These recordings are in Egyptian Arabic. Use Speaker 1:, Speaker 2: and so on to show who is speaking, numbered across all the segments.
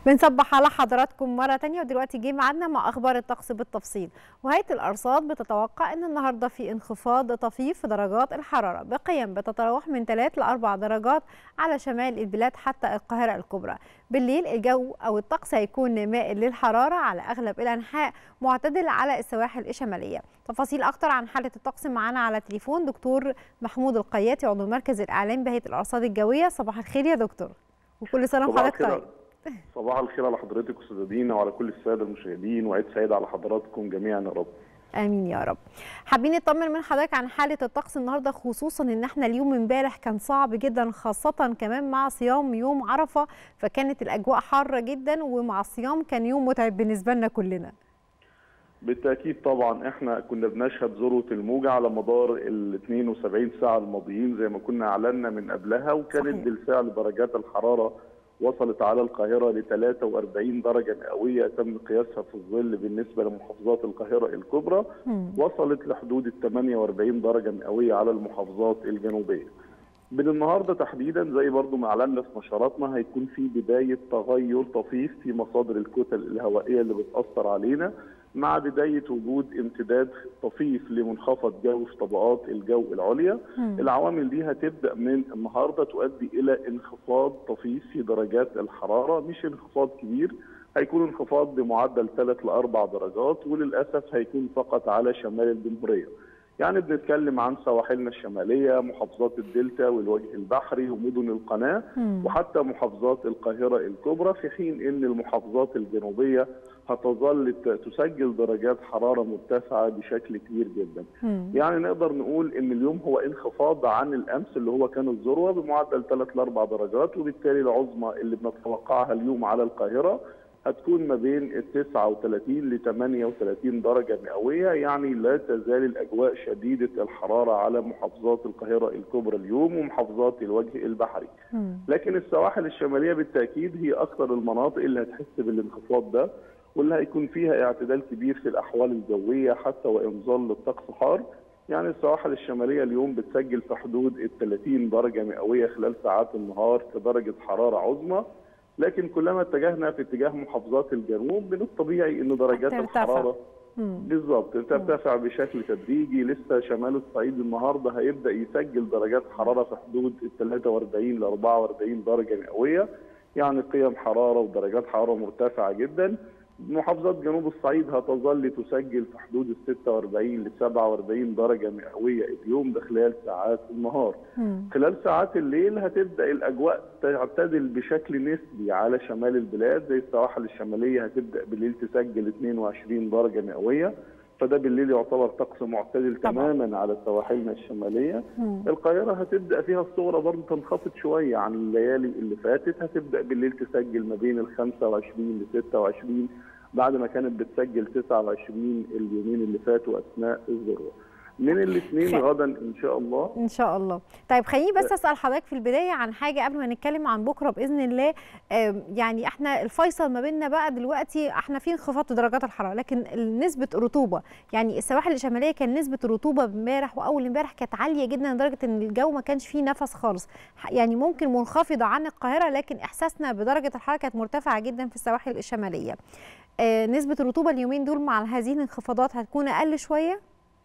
Speaker 1: بنصبح على حضراتكم مرة تانية ودلوقتي جه ميعادنا مع أخبار الطقس بالتفصيل وهيئة الأرصاد بتتوقع أن النهاردة في انخفاض طفيف في درجات الحرارة بقيم بتتراوح من 3 ل 4 درجات على شمال البلاد حتى القاهرة الكبرى بالليل الجو أو الطقس هيكون مائل للحرارة على أغلب الأنحاء معتدل على السواحل الشمالية تفاصيل أكتر عن حالة الطقس معانا على تليفون دكتور محمود القياتي عضو مركز الإعلام بهيئة الأرصاد الجوية صباح الخير يا دكتور وكل سنة وحضرتك طيب
Speaker 2: صباح الخير على حضرتك استاذه دينا وعلى كل الساده المشاهدين وعيد سعيد على حضراتكم جميعا يا رب
Speaker 1: امين يا رب حابين نطمن من حضرتك عن حاله الطقس النهارده خصوصا ان احنا اليوم امبارح كان صعب جدا خاصه كمان مع صيام يوم عرفه فكانت الاجواء حاره جدا ومع الصيام كان يوم متعب بالنسبه لنا كلنا
Speaker 2: بالتاكيد طبعا احنا كنا بنشهد ذروه الموجه على مدار ال 72 ساعه الماضيين زي ما كنا اعلنا من قبلها وكانت صحيح. بالفعل درجات الحراره وصلت على القاهرة ل 43 درجة مئوية تم قياسها في الظل بالنسبة لمحافظات القاهرة الكبرى مم. وصلت لحدود ال 48 درجة مئوية على المحافظات الجنوبية من النهارده تحديدا زي برضو ما اعلنا في نشراتنا هيكون في بدايه تغير طفيف في مصادر الكتل الهوائيه اللي بتاثر علينا مع بدايه وجود امتداد طفيف لمنخفض جو في طبقات الجو العليا مم. العوامل دي هتبدا من النهارده تؤدي الى انخفاض طفيف في درجات الحراره مش انخفاض كبير هيكون انخفاض بمعدل 3 ل 4 درجات وللاسف هيكون فقط على شمال الجمهوريه يعني بنتكلم عن سواحلنا الشماليه محافظات الدلتا والوجه البحري ومدن القناه مم. وحتى محافظات القاهره الكبرى في حين ان المحافظات الجنوبيه هتظل تسجل درجات حراره مرتفعه بشكل كبير جدا. مم. يعني نقدر نقول ان اليوم هو انخفاض عن الامس اللي هو كان الذروه بمعدل 3 ل 4 درجات وبالتالي العظمى اللي بنتوقعها اليوم على القاهره هتكون ما بين ال 39 ل 38 درجة مئوية يعني لا تزال الأجواء شديدة الحرارة على محافظات القاهرة الكبرى اليوم ومحافظات الوجه البحري لكن السواحل الشمالية بالتأكيد هي أكثر المناطق اللي هتحس بالانخفاض ده واللي هيكون فيها اعتدال كبير في الأحوال الجوية حتى وإن ظل الطقس حار يعني السواحل الشمالية اليوم بتسجل في حدود ال 30 درجة مئوية خلال ساعات النهار كدرجة حرارة عظمى لكن كلما اتجهنا في اتجاه محافظات الجنوب من الطبيعي ان درجات
Speaker 1: ترتفع.
Speaker 2: الحراره بالظبط ترتفع بشكل تدريجي لسه شمال الصعيد النهارده هيبدا يسجل درجات حراره في حدود ال 43 ل 44 درجه مئويه يعني قيم حراره ودرجات حراره مرتفعه جدا محافظات جنوب الصعيد هتظل تسجل في حدود ال 46 ل 47 درجه مئويه اليوم ده خلال ساعات النهار. مم. خلال ساعات الليل هتبدا الاجواء تعتدل بشكل نسبي على شمال البلاد زي السواحل الشماليه هتبدا بالليل تسجل 22 درجه مئويه فده بالليل يعتبر طقس معتدل طبعا. تماما على سواحلنا الشماليه مم. القاهره هتبدا فيها الصغرى برضه تنخفض شويه عن الليالي اللي فاتت هتبدا بالليل تسجل ما بين ال 25 ل 26 بعد ما كانت بتسجل 29 اليومين اللي فاتوا اثناء الذروه من الاثنين غدا ان شاء الله
Speaker 1: ان شاء الله طيب خليني بس اسال حضرتك في البدايه عن حاجه قبل ما نتكلم عن بكره باذن الله يعني احنا الفيصل ما بيننا بقى دلوقتي احنا في انخفاض في درجات الحراره لكن نسبه الرطوبه يعني السواحل الشماليه كان نسبه الرطوبه امبارح واول امبارح كانت عاليه جدا لدرجه ان الجو ما كانش فيه نفس خالص يعني ممكن منخفضه عن القاهره لكن احساسنا بدرجه الحراره كانت مرتفعه جدا في السواحل الشماليه نسبه الرطوبه اليومين دول مع هذه الانخفاضات هتكون اقل شويه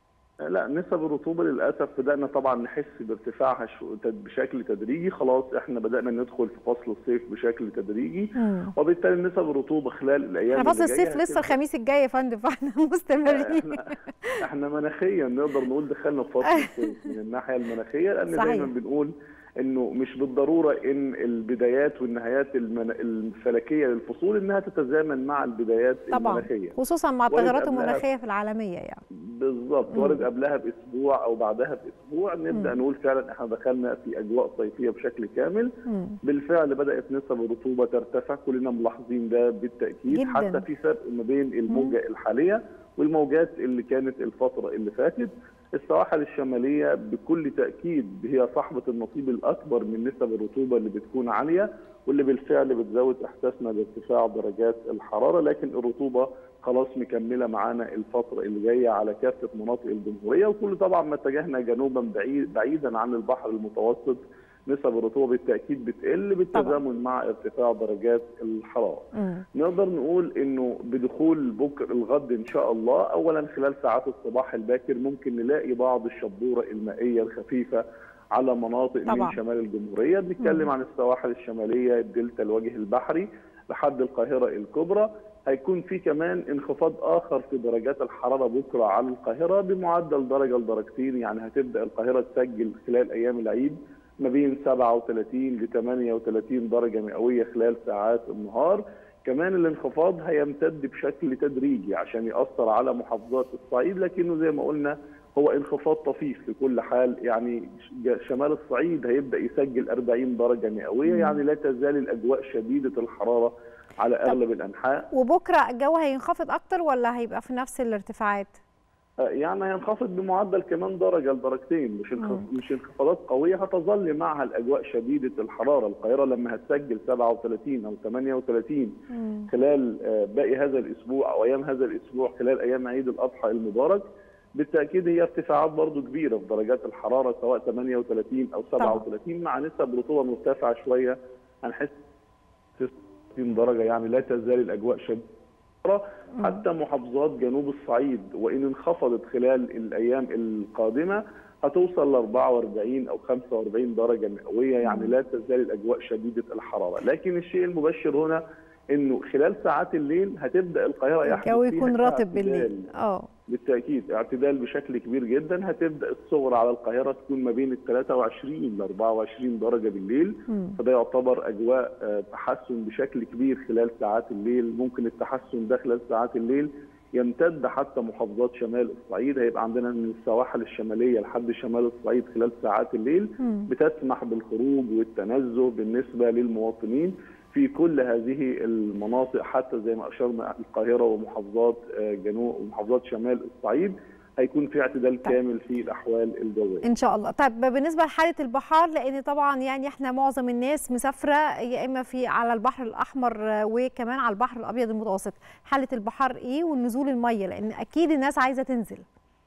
Speaker 2: لا نسب الرطوبه للاسف بدانا طبعا نحس بارتفاعها بشكل تدريجي خلاص احنا بدانا ندخل في فصل الصيف بشكل تدريجي مم. وبالتالي نسب الرطوبه خلال الايام
Speaker 1: فصل الصيف لسه الخميس الجاي يا فندم فاحنا مستمرين
Speaker 2: احنا, احنا مناخيا نقدر نقول دخلنا في فصل الصيف من الناحيه المناخيه لان صحيح. دايما بنقول انه مش بالضروره ان البدايات والنهايات الفلكيه للفصول انها تتزامن مع البدايات
Speaker 1: طبعا.
Speaker 2: المناخيه
Speaker 1: خصوصا مع التغيرات المناخيه في العالميه يعني
Speaker 2: بالظبط وارد قبلها باسبوع او بعدها باسبوع نبدا مم. نقول فعلا احنا دخلنا في اجواء صيفيه بشكل كامل مم. بالفعل بدات نسب الرطوبه ترتفع كلنا ملاحظين ده بالتاكيد
Speaker 1: جداً.
Speaker 2: حتى في فرق ما بين الموجه مم. الحاليه والموجات اللي كانت الفتره اللي فاتت السواحل الشماليه بكل تاكيد هي صاحبه النصيب الاكبر من نسب الرطوبه اللي بتكون عاليه واللي بالفعل بتزود احساسنا بارتفاع درجات الحراره لكن الرطوبه خلاص مكمله معانا الفتره اللي جايه على كافه مناطق الجمهوريه وكل طبعا ما اتجهنا جنوبا بعيد بعيدا عن البحر المتوسط نسب الرطوبه بالتاكيد بتقل بالتزامن مع ارتفاع درجات الحراره.
Speaker 1: مم.
Speaker 2: نقدر نقول انه بدخول بكر الغد ان شاء الله اولا خلال ساعات الصباح الباكر ممكن نلاقي بعض الشبوره المائيه الخفيفه على مناطق
Speaker 1: طبعاً.
Speaker 2: من شمال الجمهوريه بنتكلم
Speaker 1: مم.
Speaker 2: عن السواحل الشماليه الدلتا الوجه البحري لحد القاهره الكبرى هيكون في كمان انخفاض اخر في درجات الحراره بكره على القاهره بمعدل درجه لدرجتين يعني هتبدا القاهره تسجل خلال ايام العيد ما بين 37 ل 38 درجه مئويه خلال ساعات النهار كمان الانخفاض هيمتد بشكل تدريجي عشان ياثر على محافظات الصعيد لكنه زي ما قلنا هو انخفاض طفيف في كل حال يعني ج- شمال الصعيد هيبدا يسجل 40 درجه مئويه
Speaker 1: مم.
Speaker 2: يعني لا تزال الاجواء شديده الحراره على اغلب الانحاء
Speaker 1: وبكره الجو هينخفض اكتر ولا هيبقى في نفس الارتفاعات
Speaker 2: آه، يعني هينخفض بمعدل كمان درجه لدرجتين مش انخف... مش انخفاضات قويه هتظل معها الاجواء شديده الحراره القاهره لما هتسجل 37 او 38
Speaker 1: مم.
Speaker 2: خلال آه، باقي هذا الاسبوع او ايام هذا الاسبوع خلال ايام عيد الاضحى المبارك بالتاكيد هي ارتفاعات برضو كبيره في درجات الحراره سواء 38 او 37 مع نسب رطوبه مرتفعه شويه هنحس 60 درجه يعني لا تزال الاجواء شديده حتى محافظات جنوب الصعيد وان انخفضت خلال الايام القادمه هتوصل ل 44 او 45 درجه مئويه يعني لا تزال الاجواء شديده الحراره لكن الشيء المبشر هنا انه خلال ساعات الليل هتبدا القاهره يحدث
Speaker 1: الجو
Speaker 2: فيها
Speaker 1: يكون رطب
Speaker 2: اعتدال.
Speaker 1: بالليل اه
Speaker 2: بالتاكيد اعتدال بشكل كبير جدا هتبدا الصغرى على القاهره تكون ما بين ال 23 ل 24 درجه بالليل
Speaker 1: مم.
Speaker 2: فده يعتبر اجواء آه، تحسن بشكل كبير خلال ساعات الليل ممكن التحسن ده خلال ساعات الليل يمتد حتى محافظات شمال الصعيد هيبقى عندنا من السواحل الشماليه لحد شمال الصعيد خلال ساعات الليل
Speaker 1: مم.
Speaker 2: بتسمح بالخروج والتنزه بالنسبه للمواطنين في كل هذه المناطق حتى زي ما اشرنا القاهره ومحافظات آه، جنوب ومحافظات شمال الصعيد هيكون في اعتدال كامل في الاحوال الجويه.
Speaker 1: ان شاء الله طيب بالنسبه لحاله البحار لان طبعا يعني احنا معظم الناس مسافره يا اما في على البحر الاحمر آه، وكمان على البحر الابيض المتوسط حاله البحار ايه والنزول الميه لان اكيد الناس عايزه تنزل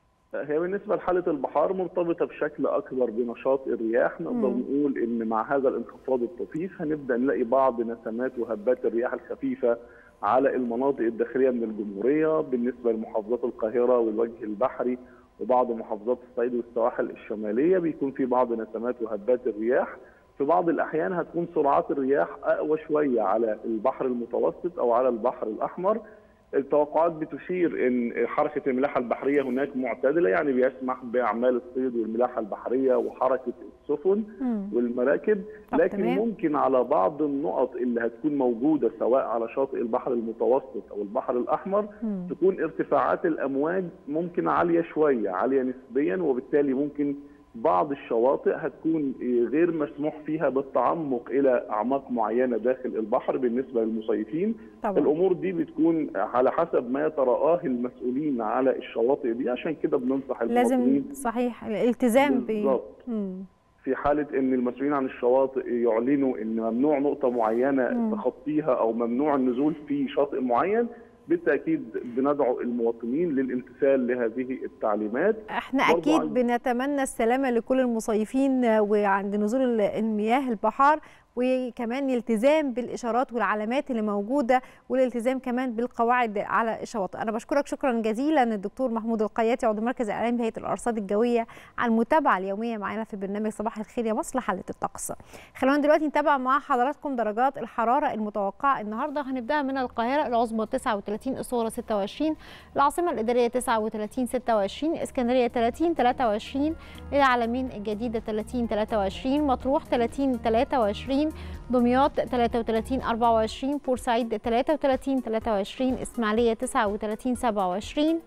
Speaker 2: هي بالنسبه لحاله البحار مرتبطه بشكل اكبر بنشاط الرياح نقدر
Speaker 1: مم.
Speaker 2: نقول ان مع هذا الانخفاض الطفيف هنبدا نلاقي بعض نسمات وهبات الرياح الخفيفه على المناطق الداخليه من الجمهوريه بالنسبه لمحافظات القاهره والوجه البحري وبعض محافظات الصعيد والسواحل الشماليه بيكون في بعض نسمات وهبات الرياح في بعض الاحيان هتكون سرعات الرياح اقوى شويه على البحر المتوسط او على البحر الاحمر التوقعات بتشير ان حركه الملاحه البحريه هناك معتدله يعني بيسمح باعمال الصيد والملاحه البحريه وحركه السفن
Speaker 1: مم.
Speaker 2: والمراكب
Speaker 1: طب
Speaker 2: لكن
Speaker 1: تمام.
Speaker 2: ممكن على بعض النقط اللي هتكون موجوده سواء على شاطئ البحر المتوسط او البحر الاحمر
Speaker 1: مم.
Speaker 2: تكون ارتفاعات الامواج ممكن عاليه شويه عاليه نسبيا وبالتالي ممكن بعض الشواطئ هتكون غير مسموح فيها بالتعمق الى اعماق معينه داخل البحر بالنسبه للمصيفين
Speaker 1: طبعا
Speaker 2: الامور دي بتكون على حسب ما يترآه المسؤولين على الشواطئ دي عشان كده بننصح
Speaker 1: لازم
Speaker 2: المواطنين
Speaker 1: صحيح الالتزام ب
Speaker 2: بالظبط.
Speaker 1: مم.
Speaker 2: في حاله ان المسؤولين عن الشواطئ يعلنوا ان ممنوع نقطه معينه
Speaker 1: مم.
Speaker 2: تخطيها او ممنوع النزول في شاطئ معين بالتاكيد بندعو المواطنين للامتثال لهذه التعليمات
Speaker 1: احنا
Speaker 2: برضو
Speaker 1: اكيد
Speaker 2: عايز-
Speaker 1: بنتمنى السلامه لكل المصيفين آه، وعند نزول ال- المياه البحار وكمان الالتزام بالاشارات والعلامات اللي موجوده والالتزام كمان بالقواعد على الشواطئ انا بشكرك شكرا جزيلا الدكتور محمود القياتي عضو مركز الاعلام بهيئه الارصاد الجويه على المتابعه اليوميه معنا في برنامج صباح الخير يا مصر لحاله الطقس خلونا دلوقتي نتابع مع حضراتكم درجات الحراره المتوقعه النهارده هنبداها من القاهره العظمى 39 الصغرى 26 العاصمه الاداريه 39 26 اسكندريه 30 23 العلمين الجديده 30 23 مطروح 30 23 دمياط 33 24 بورسعيد 33 23 اسماعيليه 39 27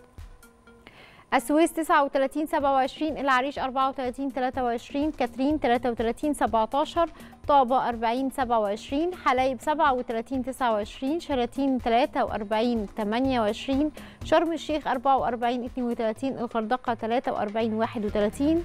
Speaker 1: السويس 39 27 العريش 34 23 كاترين 33 17 طابة 40 27 حلايب 37 29 شلاتين 43 28 شرم الشيخ 44 32 الغردقة 43 31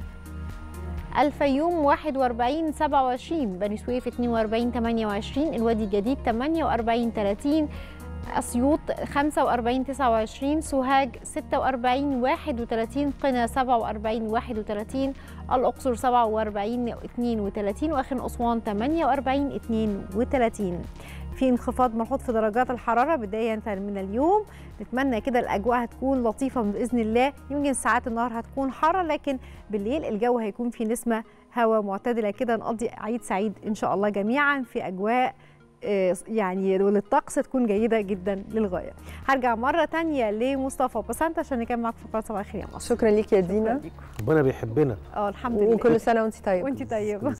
Speaker 1: الفيوم 41 27 بني سويف 42 28 الوادي الجديد 48 30 أسيوط 45 29 سوهاج 46 31 قنا 47 31 الأقصر 47 32 وآخر أسوان 48 32 في انخفاض ملحوظ في درجات الحرارة بداية من اليوم نتمنى كده الأجواء هتكون لطيفة بإذن الله يمكن ساعات النهار هتكون حارة لكن بالليل الجو هيكون في نسمة هواء معتدلة كده نقضي عيد سعيد إن شاء الله جميعا في أجواء يعني للطقس تكون جيده جدا للغايه هرجع مره تانية لمصطفى بسنت عشان نكمل معاك فقره صباح الخير يا مصر
Speaker 3: شكرا ليك يا دينا
Speaker 4: ربنا بيحبنا
Speaker 1: اه الحمد لله
Speaker 3: وكل سنه وانت طيبه
Speaker 1: وانت طيبه